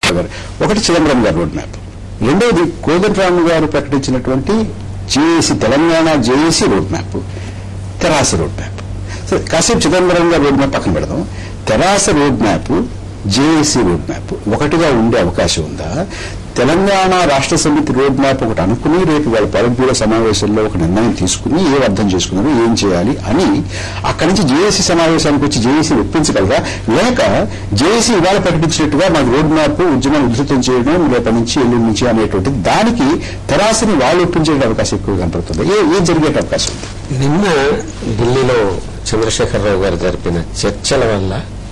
గారు ఒకటి చిదంబరం గారు రోడ్ మ్యాప్ రెండవది కోదండరాము గారు ప్రకటించినటువంటి JAC Telangana JAC road map TRS road map so కాసేపు చిదంబరం గారు రోడ్ మ్యాప్ పక్కన పెడదాం TRS road map JAC road map ఒకటిగా ఉండే అవకాశం ఉందా తెలంగాణ రాష్ట్ర సమితి రోడ్ మ్యాప్ ఒకటి అనుకుని రేపు వాళ్ళ పొలిట్ బ్యూరో సమావేశంలో ఒక నిర్ణయం తీసుకుని ఏం అర్థం చేసుకున్నారు ఏం చేయాలి అని అక్కడి నుంచి జేఏసీ సమావేశానికి వచ్చి జేఏసీ ఒప్పించగలరా లేక జేఏసీ ఇవాళ ప్రకటించినట్టుగా మాకు రోడ్ మ్యాప్ ఉద్యమం ఉధృతం చేయడం రేపటి నుంచి ఎల్లుండి నుంచి అనేటువంటి దానికి తెరాసని వాళ్ళు ఒప్పించే అవకాశం ఎక్కువ కనపడుతుంది ఏ ఏం జరిగే అవకాశం ఉంది నిన్న ఢిల్లీలో చంద్రశేఖరరావు గారు జరిపిన చర్చల వల్ల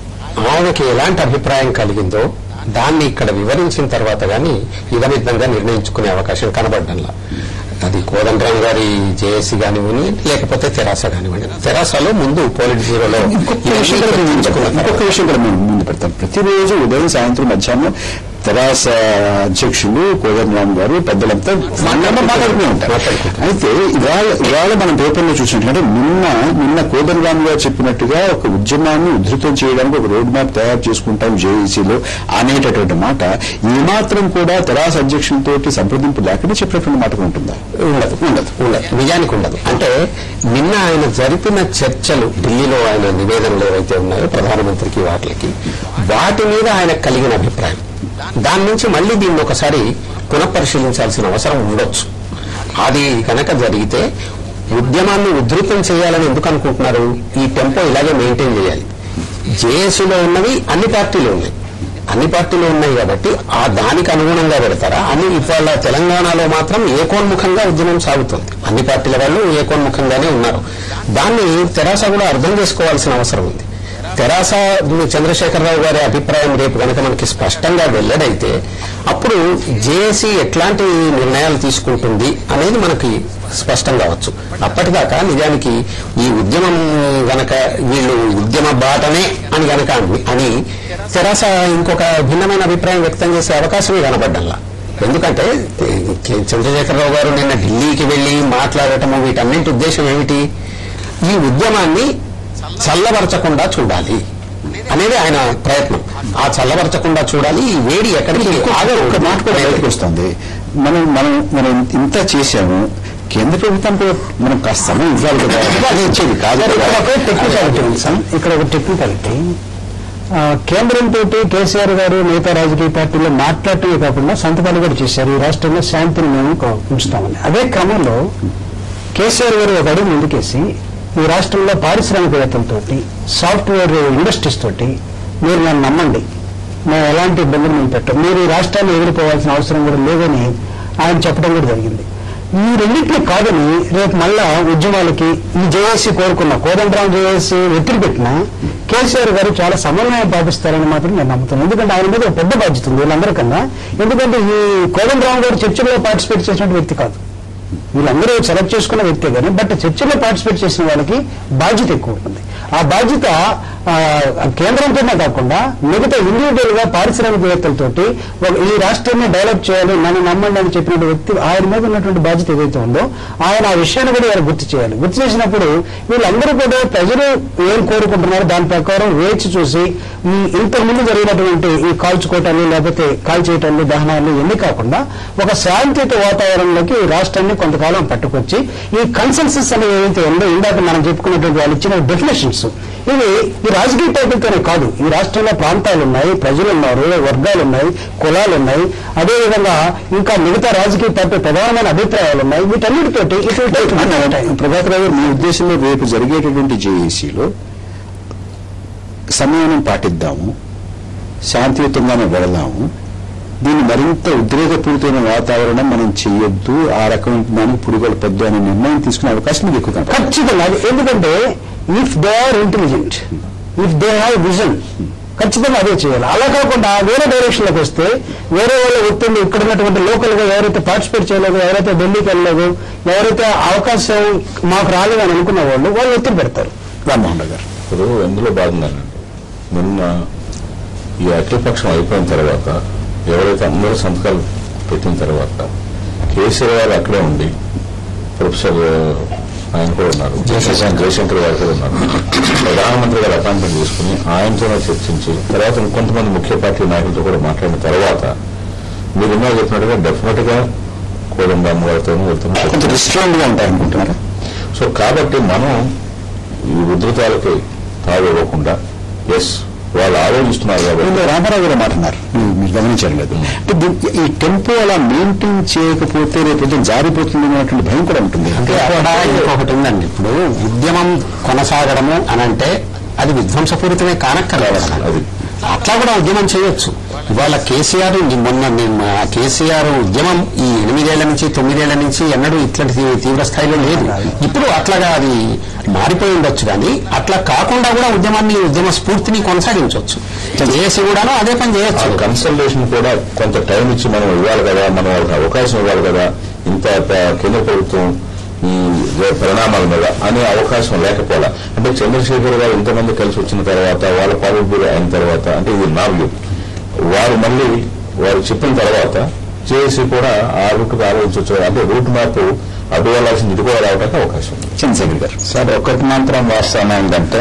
ఆమెకి ఎలాంటి అభిప్రాయం కలిగిందో దాన్ని ఇక్కడ వివరించిన తర్వాత గాని ఇదమిద్దంగా నిర్ణయించుకునే అవకాశం కనబడ్డంలా అది కోదండరాం గారి జేఏసీ కానివ్వండి లేకపోతే తెరాస కానివ్వండి తెరాసలో ముందు పోలిట్ బ్యూరోలో ఇంకొక విషయం కూడా మేము చర్చించుకున్న ఇంకొక తర్వాత విషయం కూడా మేము ముందు పెడతాం ప్రతిరోజు ఉదయం సాయంత్రం మధ్యాహ్నం తెరాస అధ్యక్షులు కోదండరామ్ గారు పెద్దలంతా మాట్లాడుతూ మాట్లాడుతూనే ఉంటారు మాట్లాడుకుంటారు. అయితే ఇవాళ ఇవాళ మనం పేపర్లో చూసినట్లంటే నిన్న నిన్న కోదండరామ్ గారు చెప్పినట్టుగా ఒక ఉద్యమాన్ని ఉధృతం చేయడానికి ఒక రోడ్ మ్యాప్ తయారు చేసుకుంటాం జేఏసీలో అనేటటువంటి మాట ఏమాత్రం కూడా తెరాస అధ్యక్షులతోటి సంప్రదింపు లేకుండా చెప్పినటువంటి మాట కూడా ఉంటుందా ఉండదు ఉండదు ఉండదు నిజానికి ఉండదు అంటే నిన్న ఆయన జరిపిన చర్చలు ఢిల్లీలో ఆయన నివేదనలు ఏవైతే ఉన్నాయో ప్రధానమంత్రికి వాటికి వాటి మీద ఆయనకు కలిగిన అభిప్రాయం దాని నుంచి మళ్ళీ దీన్ని ఒకసారి పునఃపరిశీలించాల్సిన అవసరం ఉండొచ్చు అది కనుక జరిగితే ఉద్యమాన్ని ఉధృతం చేయాలని ఎందుకు అనుకుంటున్నారు ఈ టెంపో ఇలాగే మెయింటైన్ చేయాలి జేఏసీలో ఉన్నవి అన్ని పార్టీలు ఉన్నాయి అన్ని పార్టీలు ఉన్నాయి కాబట్టి ఆ దానికి అనుగుణంగా పెడతారా అని ఇవాళ తెలంగాణలో మాత్రం ఏకోన్ముఖంగా ఉద్యమం సాగుతుంది అన్ని పార్టీల వాళ్ళు ఏకోన్ముఖంగానే ఉన్నారు దాన్ని తెరాస కూడా అర్థం చేసుకోవాల్సిన అవసరం ఉంది తెరాస చంద్రశేఖరరావు గారి అభిప్రాయం రేపు కనుక మనకి స్పష్టంగా వెల్లడైతే అప్పుడు జేఏసీ ఎట్లాంటి నిర్ణయాలు తీసుకుంటుంది అనేది మనకి స్పష్టం కావచ్చు అప్పటిదాకా నిజానికి ఈ ఉద్యమం గనక వీళ్ళు ఉద్యమ బాటనే అని గనక అని- అని తెరాస ఇంకొక భిన్నమైన అభిప్రాయం వ్యక్తం చేసే అవకాశమే కనబడ్డంలా ఎందుకంటే కె- చంద్రశేఖరరావు గారు నిన్న ఢిల్లీకి వెళ్లి మాట్లాడటము వీటన్నింటి ఉద్దేశం ఏమిటి ఈ ఉద్యమాన్ని చల్లబరచకుండా చూడాలి అనేది ఆయన ప్రయత్నం ఆ చల్లబరచకుండా చూడాలి ఈ వేడి ఎక్కడికి ఆగే ఒక మాట కూడా బయటకు వస్తుంది మనం మనం మనం ఇంత చేశాము కేంద్ర ప్రభుత్వం కూడా మనం కాస్త సమయం ఇవ్వాలి కదా అది ఇచ్చేది కాదు ఇక్కడ కదా. ఒక టెక్నికాలిటీ ఉంది సార్ ఇక్కడ ఒక టెక్నికాలిటీ ఆ, కేంద్రంతో కేసీఆర్ గారు మిగతా రాజకీయ పార్టీలు మాట్లాడటమే కాకుండా సంతకాలు కూడా చేశారు ఈ రాష్ట్రంలో శాంతిని మేము కొ- ఉంచుతామని అదే క్రమంలో కేసీఆర్ గారు ఒక అడుగు ముందుకేసి ఈ రాష్ట్రంలో పారిశ్రామికవేత్తలతోటి సాఫ్ట్వేర్ ఇండస్ట్రీస్ తోటి మీరు నన్ను నమ్మండి మేము ఎలాంటి ఇబ్బందులు మేము పెట్టం మీరు ఈ రాష్ట్రాన్ని ఎగిరిపోవాల్సిన అవసరం కూడా లేదని ఆయన చెప్పడం కూడా జరిగింది ఈ రెండింటిని కాదని రేపు మళ్ళా ఉద్యమాలకి ఈ జేఏసీ కోరుకున్న కోదండరాం జేఏసీ ఒత్తిడి పెట్టినా కేసీఆర్ గారు చాలా సమన్వయం పాటిస్తారని మాత్రం నేను నమ్ముతున్నాను ఎందుకంటే ఆయన మీద ఒక పెద్ద బాధ్యత ఉంది వీళ్ళందరికన్నా ఎందుకంటే ఈ కోదండరాం గారు చర్చలో పార్టిసిపేట్ చేసిన వ్యక్తి కాదు వీళ్ళందరూ సెలెక్ట్ చేసుకున్న వ్యక్తే కానీ బట్ చర్చలో పార్టిసిపేట్ చేసిన వాళ్ళకి బాధ్యత ఎక్కువ ఉంటుంది ఆ బాధ్యత ఆ, కేంద్రంతోనే కాకుండా మిగతా ఇండివిజువల్ గా పారిశ్రామికవేత్తలతోటి ఒక- ఈ రాష్ట్రాన్ని డెవలప్ చేయాలి నన్ను నమ్మండి అని చెప్పిన వ్యక్తి ఆయన మీద ఉన్నటువంటి బాధ్యత ఏదైతే ఉందో ఆయన ఆ విషయాన్ని కూడా ఇవాళ గుర్తు చేయాలి గుర్తు చేసినప్పుడు వీళ్ళందరూ కూడా ప్రజలు ఏం కోరుకుంటున్నారో దాని ప్రకారం వేచి చూసి ఈ ఇంతకు ముందు జరిగినటువంటి ఈ కాల్చుకోవటాలు లేకపోతే కాల్చేయటాలు దహనాలు ఎన్ని కాకుండా ఒక శాంతియుత వాతావరణంలోకి ఈ రాష్ట్రాన్ని కొంతకాలం పట్టుకొచ్చి ఈ కన్సెన్సస్ అనేది ఏదైతే ఉందో ఇందాక మనం చెప్పుకున్నటువంటి వాళ్ళు ఇచ్చిన డెఫినేషన్స్ ఇవి ఈ రాజకీయ పార్టీలతోనే కాదు ఈ రాష్ట్రంలో ప్రాంతాలు ఉన్నాయి ప్రజలు ఉన్నారు వర్గాలు ఉన్నాయి కులాలు ఉన్నాయి అదేవిధంగా ఇంకా మిగతా రాజకీయ పార్టీ ప్రధానమైన అభిప్రాయాలు ఉన్నాయి వీటన్నిటితోటి it will take time Prabhakar Rao మీ ఉద్దేశంలో రేపు జరిగేటటువంటి జేఏసీలో సమయాన్ని పాటిద్దాము శాంతియుతంగానే వెళదాము దీన్ని మరింత ఉద్రేకపూరితమైన వాతావరణం మనం చెయ్యొద్దు ఆ రకమైన దానికి పురుగొల్పొద్దు అనే నిర్ణయం తీసుకునే అవకాశం మీకు ఎక్కువ కనపడుతుంది. ఖచ్చితంగా అది ఎందుకంటే if they are intelligent if they have vision ఖచ్చితంగా అదే చేయాలి అలా కాకుండా వేరే డైరెక్షన్ లోకి వస్తే వేరే వాళ్ళ ఒత్తిడి ఇక్కడ ఉన్నటువంటి లోకల్ గా ఎవరైతే పార్టిసిపేట్ చేయలేదు ఎవరైతే ఢిల్లీకి వెళ్ళలేదు ఎవరైతే అవకాశం మాకు రాలేదు అని అనుకున్న వాళ్ళు వాళ్ళు ఒత్తిడి పెడతారు రామ్మోహన్ రావు గారు ఇప్పుడు ఎందులో బాగుందండి నిన్న ఈ అఖిలపక్షం అయిపోయిన తర్వాత ఎవరైతే అందరూ సంతకాలు పెట్టిన తర్వాత కేసీఆర్ గారు అక్కడే ఉండి ప్రొఫెసర్ ఆయన కూడా ఉన్నారు జయశంకర్ జయశంకర్ గారు కూడా ఉన్నారు ప్రధానమంత్రి గారు అపాయింట్మెంట్ తీసుకుని ఆయనతోనే చర్చించి తర్వాత కొంతమంది ముఖ్య పార్టీ నాయకులతో కూడా మాట్లాడిన తర్వాత మీరు ఇందాక చెప్పినట్టుగా డెఫినెట్ గా కోదండరామ్ గారితో వెళ్తున్నారు కొంచెం రిస్ట్రాంగ్ గా ఉంటారు అనుకుంటున్నారా సో కాబట్టి మనం ఈ ఉధృతాలకి తావు ఇవ్వకుండా ఎస్ వాళ్ళు ఆలోచిస్తున్నారు కాబట్టి వీళ్ళు రామారావు గారు మాట అన్నారు మీరు- మీరు గమనించారు లేదు అంటే దీనికి- ఈ టెంపో అలా మెయింటైన్ చేయకపోతే రేపు పొద్దున్న జారిపోతుంది అనేటువంటి భయం కూడా ఉంటుంది అంటే అక్కడ ఇంకొకటి ఉందండి ఇప్పుడు ఉద్యమం కొనసాగడము అని అంటే అది విధ్వంసపూరితమే కానక్కర్లేదు అసలు. అది అట్లా కూడా ఉద్యమం చేయొచ్చు ఇవాళ కేసీఆర్ ఈ మొన్న నేను ఆ కేసీఆర్ ఉద్యమం ఈ ఎనిమిదేళ్ల నుంచి తొమ్మిదేళ్ల నుంచి ఎన్నడూ ఇట్లాంటి తీ- తీవ్ర స్థాయిలో లేదు ఇప్పుడు అట్లాగా అది మారిపోయి ఉండొచ్చు కానీ అట్లా కాకుండా కూడా ఉద్యమాన్ని ఉద్యమ స్ఫూర్తిని కొనసాగించవచ్చు చేసి కూడాను అదే పని చేయొచ్చు కన్సల్టేషన్ కూడా కొంత టైం ఇచ్చి మనం ఇవ్వాలి కదా మనం వాళ్ళకి అవకాశం ఇవ్వాలి కదా ఇంత ప- కేంద్ర ప్రభుత్వం ఈ పరిణామాల మీద అనే అవకాశం లేకపోలే అంటే చంద్రశేఖర్ గారు ఇంతమంది కలిసి వచ్చిన తర్వాత వాళ్ళ పాలిబూరి అయిన తర్వాత అంటే ఇది నా వ్యూ వారు మళ్ళీ వారు చెప్పిన తర్వాత చేసి కూడా ఆ రూట్కి ఆలోచించవచ్చు అంటే రూట్ మ్యాప్ అటు వెళ్ళాల్సింది ఇటు కూడా రావడానికి అవకాశం ఉంది చంద్రశేఖర్ గారు సార్ ఒకటి మాత్రం వాస్తవం ఏంటంటే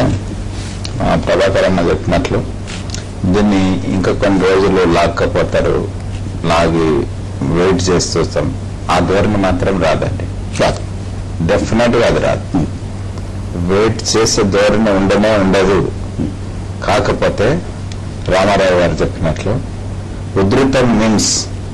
ఆ, ప్రభాకర్ అన్న చెప్పినట్లు దీన్ని ఇంకా కొన్ని రోజులు లాక్కపోతారు లాగి వెయిట్ చేసి చూస్తాం ఆ ధోరణి మాత్రం రాదండి రాదు డెఫినెట్ గా అది రాదు వెయిట్ చేసే ధోరణి ఉండనే ఉండదు కాకపోతే రామారావు గారు చెప్పినట్లు ఉధృతం మీన్స్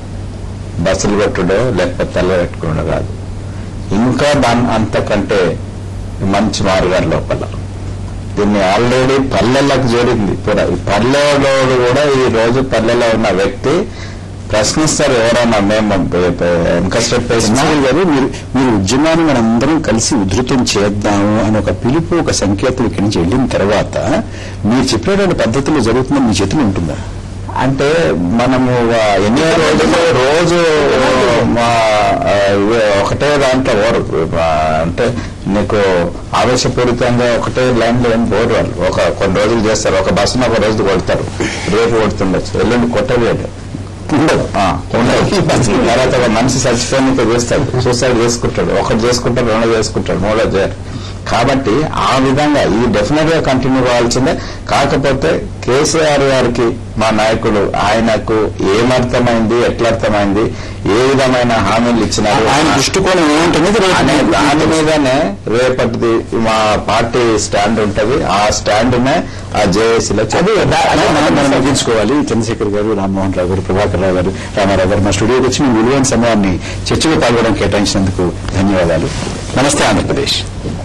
బస్సులు పెట్టుడో లేకపోతే తెల్ల పెట్టుకున్నాడో కాదు ఇంకా దాని అంతకంటే మంచి మార్గాలు లోపల దీన్ని ఆల్రెడీ పల్లెలకు చేరింది కూడా ఈ పల్లెలో కూడా ఈ రోజు పల్లెలో ఉన్న వ్యక్తి ప్రశ్నిస్తారు ఎవరైనా మేము వెనక స్టెప్ వేసినా చంద్రశేఖర్ గారు మీరు మీరు ఉద్యమాన్ని మనందరం కలిసి ఉధృతం చేద్దాము అని ఒక పిలుపు ఒక సంకేతం ఇక్కడి నుంచి వెళ్ళిన తర్వాత మీరు చెప్పినటువంటి పద్ధతిలో జరుగుతుందని మీ చేతిలో ఉంటుందా అంటే మనము ఆ ఎన్నో రోజులు రోజు మా ఆ, ఇవే ఒకటే దాంట్లో ఓరు ఆ, అంటే నీకు ఆవేశపూరితంగా ఒకటే లైన్ లో ఏం పోరు వాళ్ళు ఒక కొన్ని రోజులు చేస్తారు ఒక బస్సును ఒక రోజు కొడతారు రేపు కొడుతుండొచ్చు ఎల్లుండి కొట్టలేదు ఉండదు ఆ, ఉండదు తర్వాత ఒక మనిషి చచ్చిపోయినట్టు చేస్తాడు సూసైడ్ చేసుకుంటాడు ఒకటి చేసుకుంటాడు రెండు చేసుకుంటాడు మూడో చేయరు కాబట్టి ఆ విధంగా ఇది డెఫినెట్ గా కంటిన్యూ కావాల్సిందే కాకపోతే కేసీఆర్ గారికి మా నాయకుడు ఆయనకు ఏమర్థమైంది ఎట్లా అర్థమైంది ఏ విధమైన హామీలు ఇచ్చినారు ఆయన దృష్టికోణం ఏముంటుంది అనే దాని మీదనే రేపటిది మా పార్టీ స్టాండ్ ఉంటది ఆ స్టాండ్ నే ఆ జేఏసీలో అదే అదే మనం మనం ముగించుకోవాలి చంద్రశేఖర్ గారు రామ్మోహన్ రావు గారు ప్రభాకర్ రావు గారు రామారావు గారు మా స్టూడియోకి వచ్చి మీ విలువైన సమయాన్ని చర్చలో పాల్గొనడం కేటాయించినందుకు ధన్యవాదాలు నమస్తే ఆంధ్రప్రదేశ్